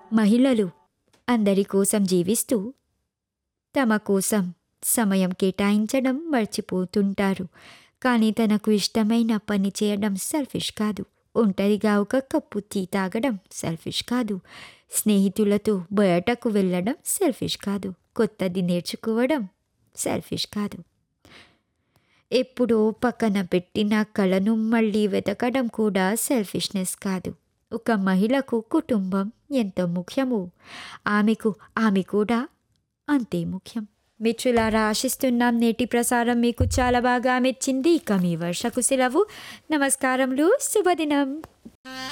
మహిళలు అందరి కోసం జీవిస్తూ తమ కోసం సమయం కేటాయించడం మర్చిపోతుంటారు కానీ తనకు ఇష్టమైన పని చేయడం సెల్ఫిష్ కాదు ఒంటరిగా ఒక కప్పు టీ తాగడం సెల్ఫిష్ కాదు స్నేహితులతో బయటకు వెళ్ళడం సెల్ఫిష్ కాదు కొత్తది నేర్చుకోవడం సెల్ఫిష్ కాదు ఎప్పుడో పక్కన పెట్టిన కళను మళ్ళీ వెతకడం కూడా సెల్ఫిష్నెస్ కాదు ఒక మహిళకు కుటుంబం ఎంత ముఖ్యమో ఆమెకు ఆమె కూడా అంతే ముఖ్యం మిత్రులారా ఆశిస్తున్నాం నేటి ప్రసారం మీకు చాలా బాగా మెచ్చింది ఇక మీ వర్షకు సెలవు నమస్కారములు శుభదినం